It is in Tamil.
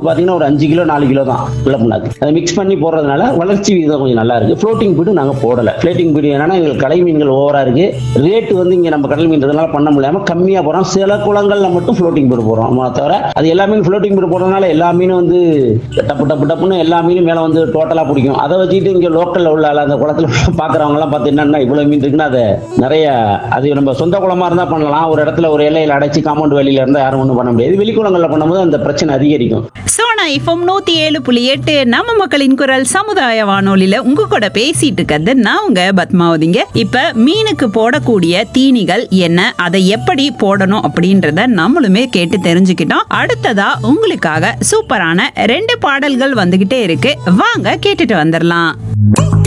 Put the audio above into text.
பாத்தீங்கன்னா ஒரு அஞ்சு கிலோ நாலு கிலோ தான் வெள்ளை புண்ணாக்கு அதை மிக்ஸ் பண்ணி போடுறதுனால வளர்ச்சி விகிதம் கொஞ்சம் நல்லா இருக்கு ஃப்ளோட்டிங் பீடு நாங்க போடல ஃப்ளோட்டிங் பீடு என்னன்னா எங்களுக்கு கடல் மீன்கள் ஓவரா இருக்கு ரேட் வந்து இங்க நம்ம கடல் மீன் இதனால பண்ண முடியாம கம்மியா போறோம் சில குளங்கள்ல மட்டும் ஃப்ளோட்டிங் பீடு போடுறோம் ஆமா, தவிர அது எல்லா மீன் ஃப்ளோட்டிங் பீடு போடுறதுனால எல்லா மீனும் வந்து டப்பு டப்பு டப்புன்னு எல்லா மீனும் மேல வந்து டோட்டலா பிடிக்கும் அதை வச்சுட்டு இங்க லோக்கல்ல உள்ள ஆளு, அந்த குளத்துல பாக்குறவங்க எல்லாம் பார்த்து என்னன்னா இவ்வளவு மீன் இருக்குன்னா அதை நிறைய அது நம்ம சொந்த குளமா இருந்தா பண்ணலாம் ஒரு இடத்துல ஒரு எல்லையில அடைச்சு காம்பவுண்ட் வெளியில இருந்தா யாரும் ஒண்ணும் பண்ண முடியாது வெளிக்குளங்கள்ல பண்ணும்போது அந்த பிரச்சனை அதிகரிக்கும் சோனா இஃபம் நூத்தி ஏழு புள்ளி எட்டு நம்ம மக்களின் குரல் சமுதாய வானொலியில உங்க கூட பேசிட்டு இருக்கிறது நான் உங்க பத்மாவதிங்க இப்ப மீனுக்கு போடக்கூடிய தீனிகள் என்ன அதை எப்படி போடணும் அப்படின்றத நம்மளுமே கேட்டு தெரிஞ்சுக்கிட்டோம் அடுத்ததா உங்களுக்காக சூப்பரான ரெண்டு பாடல்கள் வந்துகிட்டே இருக்கு வாங்க கேட்டுட்டு வந்துடலாம்